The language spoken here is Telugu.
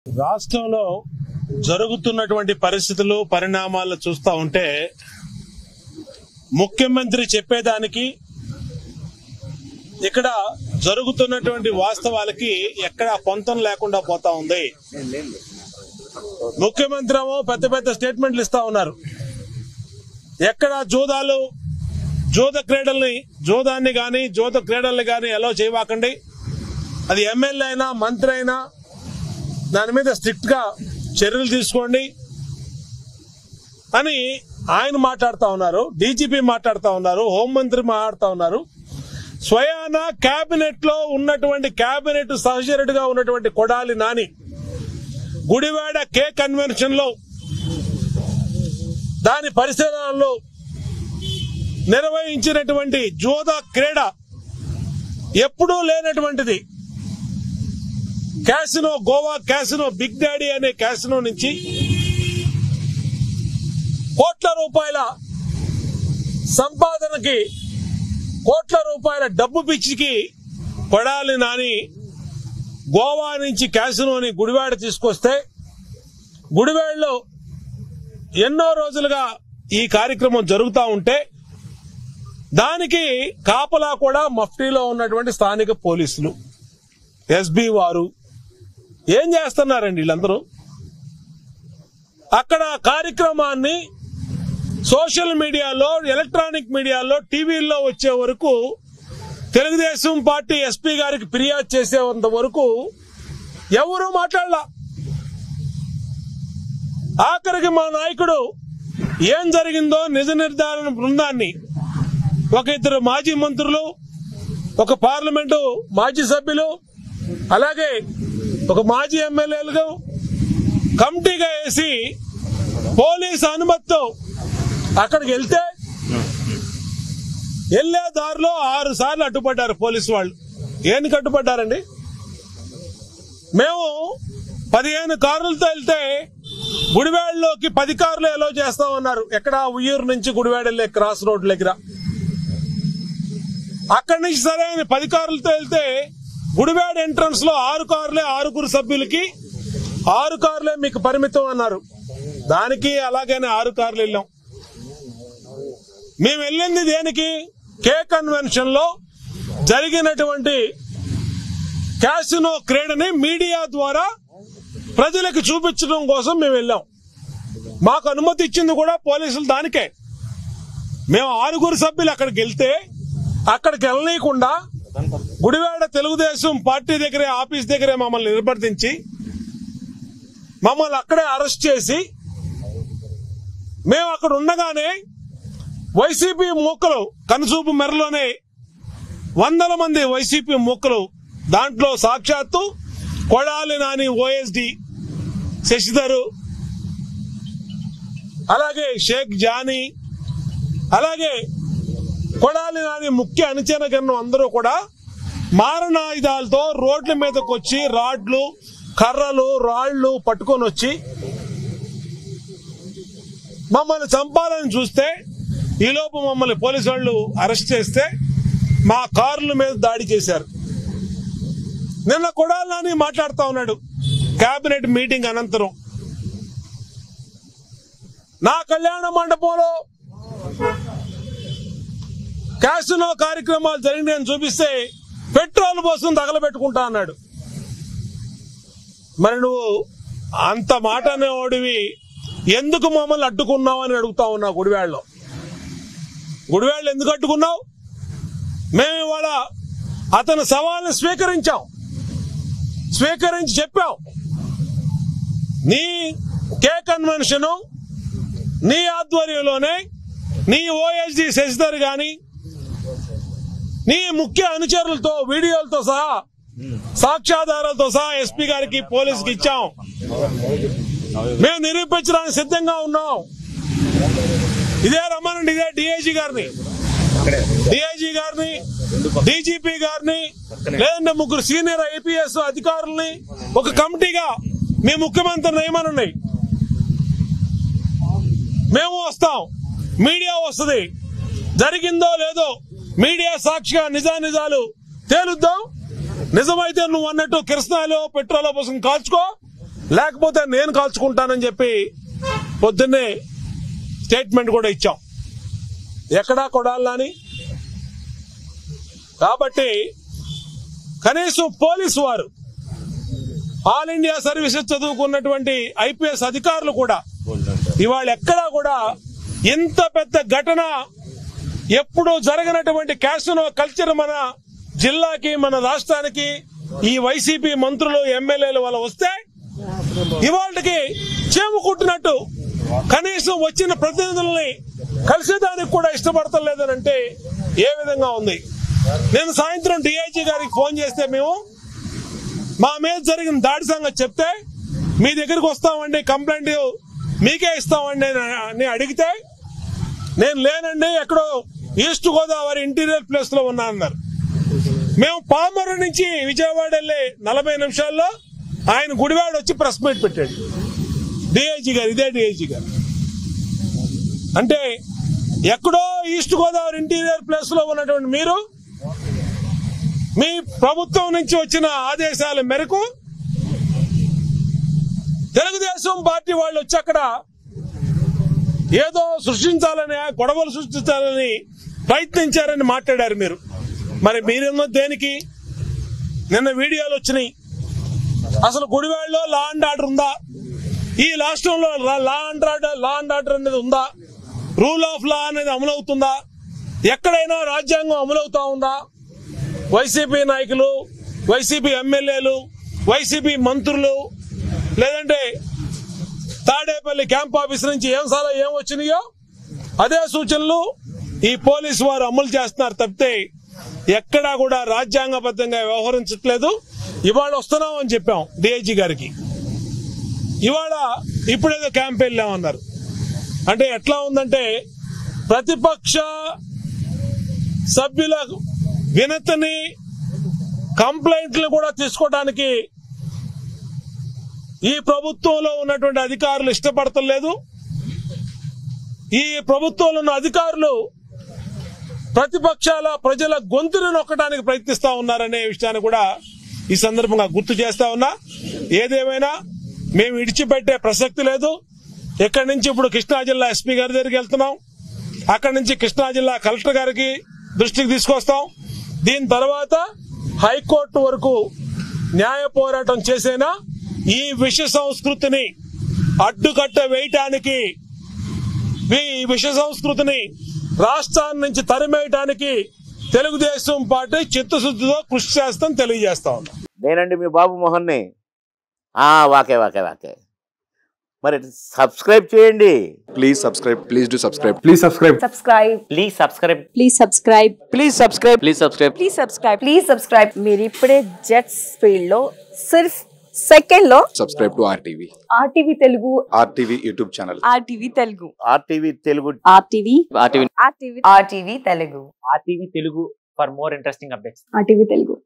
రాష్ట్రంలో జరుగుతున్నటువంటి పరిస్థితులు పరిణామాలు చూస్తా ఉంటే ముఖ్యమంత్రి చెప్పేదానికి ఇక్కడ జరుగుతున్నటువంటి వాస్తవాలకి ఎక్కడ పొంతం లేకుండా పోతా ఉంది ముఖ్యమంత్రి ఏమో పెద్ద పెద్ద స్టేట్మెంట్లు ఇస్తా ఉన్నారు ఎక్కడ జూదాలు జూద క్రీడల్ని జూదాన్ని గాని జూద క్రీడల్ని గాని ఎలా చేయవాకండి అది ఎమ్మెల్యే అయినా మంత్రి అయినా దాని మీద స్ట్రిక్ట్ గా చర్యలు తీసుకోండి అని ఆయన మాట్లాడుతా ఉన్నారు డీజీపీ మాట్లాడుతా ఉన్నారు హోంమంత్రి మాట్లాడుతా ఉన్నారు స్వయాన కేబినెట్ లో ఉన్నటువంటి కేబినెట్ సహచరుడిగా ఉన్నటువంటి కొడాలి నాని గుడివాడ కే కన్వెన్షన్ లో దాని పరిశీలనలో నిర్వహించినటువంటి జోదా క్రీడ ఎప్పుడూ లేనటువంటిది casino Goa casino big daddy అనే క్యాసినో నుంచి కోట్ల రూపాయల సంపాదనకి కోట్ల రూపాయల డబ్బు పిచ్చికి కొడాలి నాని గోవా నుంచి క్యాసినోని గుడివాడ తీసుకొస్తే గుడివాడలో ఎన్నో రోజులుగా ఈ కార్యక్రమం జరుగుతూ ఉంటే దానికి కాపలా కూడా మఫ్టీలో ఉన్నటువంటి స్థానిక పోలీసులు ఎస్బీ వారు ఏం చేస్తున్నారండి వీళ్ళందరూ అక్కడ కార్యక్రమాన్ని సోషల్ మీడియాలో ఎలక్ట్రానిక్ మీడియాలో టీవీల్లో వచ్చే వరకు తెలుగుదేశం పార్టీ ఎస్పీ గారికి ఫిర్యాదు చేసేంత వరకు ఎవరూ మాట్లాడలా ఆఖరికి మా నాయకుడు ఏం జరిగిందో నిజ నిర్ధారణ బృందాన్ని ఒక ఇద్దరు మాజీ మంత్రులు ఒక పార్లమెంటు మాజీ సభ్యులు అలాగే ఒక మాజీ ఎమ్మెల్యేలుగా కమిటీగా వేసి పోలీసు అనుమతితో అక్కడికి వెళ్తే వెళ్లే దారిలో ఆరు సార్లు అడ్డుపడ్డారు పోలీసు వాళ్ళు ఏం అడ్డుపడ్డారండి మేము పదిహేను కార్లతో వెళ్తే గుడివాడలోకి పది కార్లు ఎలో చేస్తామన్నారు ఎక్కడ ఉయ్యూరు నుంచి గుడివాడ వెళ్ళే క్రాస్ రోడ్ దగ్గర అక్కడి నుంచి సరే అని పది కార్లతో వెళ్తే గుడివాడ ఎంట్రన్స్ లో ఆరు కార్లే ఆరుగురు సభ్యులకి ఆరు కార్లే మీకు పరిమితం అన్నారు దానికి అలాగనే ఆరు కార్లు వెళ్ళాం మేము వెళ్ళింది దేనికి కే కన్వెన్షన్ లో జరిగినటువంటి క్యాసినో క్రీడని మీడియా ద్వారా ప్రజలకు చూపించడం కోసం మేము వెళ్ళాం మాకు అనుమతి ఇచ్చింది కూడా పోలీసులు దానికే మేము ఆరుగురు సభ్యులు అక్కడికి వెళ్తే అక్కడికి వెళ్ళనీయకుండా గుడివాడ తెలుగుదేశం పార్టీ దగ్గరే ఆఫీస్ దగ్గరే మమ్మల్ని నిర్బంధించి మమ్మల్ని అక్కడే అరెస్ట్ చేసి మేము అక్కడ ఉండగానే వైసీపీ మూకలు కనుచూపు మెరలోనే వందల మంది వైసీపీ మూకలు దాంట్లో సాక్షాత్తు కొడాలి నాని ఓఎస్డి శశిధరు అలాగే షేక్ జానీ అలాగే కొడాలి నాని ముఖ్య అనుచర గణం అందరూ కూడా మారణాయుధాలతో రోడ్ల మీదకి వచ్చి రాడ్లు కర్రలు రాళ్లు పట్టుకొని వచ్చి మమ్మల్ని చంపాలని చూస్తే ఈలోపు మమ్మల్ని పోలీసు వాళ్ళు అరెస్ట్ చేస్తే మా కార్ల మీద దాడి చేశారు నిన్న కొడాలి నాని మాట్లాడుతా ఉన్నాడు కేబినెట్ మీటింగ్ అనంతరం నా కళ్యాణ మండపంలో క్యాసినో కార్యక్రమాలు జరిగినాయని చూపిస్తే పెట్రోల్ పోసం తగలబెట్టుకుంటా అన్నాడు మరి నువ్వు అంత మాట అనేవాడివి ఎందుకు మమ్మల్ని అడ్డుకున్నావు అని అడుగుతా ఉన్నా గుడివాడలో గుడివాడలో ఎందుకు అడ్డుకున్నావు మేము ఇవాళ అతని సవాల్ని స్వీకరించాం స్వీకరించి చెప్పాం నీ కే కన్వెన్షన్ నీ ఆధ్వర్యంలోనే నీ ఓఎస్డి శశిధర్ గాని నీ ముఖ్య అనుచరులతో వీడియోలతో సహా సాక్ష్యాధారాలతో సహా ఎస్పీ గారికి పోలీసుకి ఇచ్చాం మేము నిరూపించడానికి సిద్ధంగా ఉన్నాం ఇదే రమ్మనండి ఇదే డిఐజీ గారిని డిఐజీ గారిని డీజీపీ గారిని లేదంటే ముగ్గురు సీనియర్ ఐపీఎస్ అధికారుల్ని ఒక కమిటీగా మీ ముఖ్యమంత్రి నియమనున్నాయి మేము వస్తాం మీడియా వస్తుంది జరిగిందో లేదో మీడియా సాక్షిగా నిజానిజాలు తేలుద్దాం నిజమైతే నువ్వు అన్నట్టు కిరసనాలు పెట్రోల్ పోసుకుని కాల్చుకో లేకపోతే నేను కాల్చుకుంటానని చెప్పి పొద్దున్నే స్టేట్మెంట్ కూడా ఇచ్చాం ఎక్కడా కొడాలని కాబట్టి కనీసం పోలీసు వారు ఆల్ ఇండియా సర్వీసెస్ చదువుకున్నటువంటి ఐపీఎస్ అధికారులు కూడా ఇవాళ ఎక్కడా కూడా ఇంత పెద్ద ఘటన ఎప్పుడూ జరగనటువంటి క్యాసినో కల్చర్ మన జిల్లాకి మన రాష్ట్రానికి ఈ వైసీపీ మంత్రులు ఎమ్మెల్యేలు వల్ల వస్తే ఇవాళకి చేము కుట్టినట్టు కనీసం వచ్చిన ప్రతినిధుల్ని కలిసేదానికి కూడా ఇష్టపడటం లేదనంటే ఏ విధంగా ఉంది నేను సాయంత్రం డిఐజీ గారికి ఫోన్ చేస్తే మేము మా మీద జరిగిన దాడి సంగతి చెప్తే మీ దగ్గరికి వస్తామండి కంప్లైంట్ మీకే ఇస్తామండి అని అడిగితే నేను లేనండి ఎక్కడో ఈస్ట్ గోదావరి ఇంటీరియర్ ప్లేస్ లో ఉన్నా అన్నారు మేము పామరు నుంచి విజయవాడ వెళ్ళి నలభై నిమిషాల్లో ఆయన గుడివాడ వచ్చి ప్రెస్ మీట్ పెట్టాడు డిఐజీ గారు ఇదే డిఐజీ గారు అంటే ఎక్కడో ఈస్ట్ గోదావరి ఇంటీరియర్ ప్లేస్ లో ఉన్నటువంటి మీరు మీ ప్రభుత్వం నుంచి వచ్చిన ఆదేశాల మేరకు తెలుగుదేశం పార్టీ వాళ్ళు వచ్చి అక్కడ ఏదో సృష్టించాలని గొడవలు సృష్టించాలని ప్రయత్నించారని మాట్లాడారు మీరు మరి మీరేమో దేనికి నిన్న వీడియోలు వచ్చినాయి అసలు గుడివాడలో లా అండ్ ఆర్డర్ ఉందా ఈ రాష్ట్రంలో law and order law and order అనేది ఉందా రూల్ ఆఫ్ లా అనేది అమలవుతుందా ఎక్కడైనా రాజ్యాంగం అమలవుతా ఉందా వైసీపీ నాయకులు వైసీపీ ఎమ్మెల్యేలు వైసీపీ మంత్రులు లేదంటే తాడేపల్లి క్యాంప్ ఆఫీస్ నుంచి ఏం సాలా ఏం వచ్చినాయో అదే సూచనలు ఈ పోలీసు వారు అమలు చేస్తున్నారు తప్పితే ఎక్కడా కూడా రాజ్యాంగబద్ధంగా వ్యవహరించట్లేదు ఇవాళ వస్తున్నాం అని చెప్పాం డిఐజీ గారికి ఇవాళ ఇప్పుడేదో క్యాంప్ వెళ్ళామన్నారు అంటే ఎట్లా ఉందంటే ప్రతిపక్ష సభ్యుల వినతిని కంప్లైంట్లు కూడా తీసుకోవడానికి ఈ ప్రభుత్వంలో ఉన్నటువంటి అధికారులు ఇష్టపడతలేదు ఈ ప్రభుత్వంలో ఉన్న అధికారులు ప్రతిపక్షాల ప్రజల గొంతును నొక్కడానికి ప్రయత్నిస్తా ఉన్నారనే విషయాన్ని కూడా ఈ సందర్భంగా గుర్తు చేస్తా ఉన్నా ఏదేమైనా మేము ఇడిచిపెట్టే ప్రసక్తి లేదు ఇక్కడి నుంచి ఇప్పుడు కృష్ణా జిల్లా ఎస్పీ గారి దగ్గరికి వెళ్తున్నాం అక్కడి నుంచి కృష్ణా జిల్లా కలెక్టర్ గారికి దృష్టికి తీసుకొస్తాం దీని తర్వాత హైకోర్టు వరకు న్యాయ పోరాటం చేసేనా ఈ విష సంస్కృతిని అడ్డుకట్ట వేయటానికి ఈ విష సంస్కృతిని రాష్ట్రాన్ని నుంచి తరిమేయటానికి తెలుగుదేశం పార్టీ చిత్తశుద్ధితో కృషి చేస్తాం తెలియజేస్తా ఉన్నాం నేనండి మీ బాబు మోహన్ని ఆ, వాకే వాకే వాకే మరి సబ్స్క్రైబ్ చేయండి Please subscribe. Please do subscribe. Please subscribe. subscribe please subscribe please subscribe please subscribe please subscribe please subscribe please subscribe మీరు ఇప్పుడే జెట్స్ ఫీల్డ్ లో సిర్ఫ్ సెకండ్ లో Subscribe to RTV. RTV Telugu RTV YouTube channel. RTV Telugu RTV Telugu RTV RTV RTV RTV Telugu RTV Telugu for more interesting updates RTV Telugu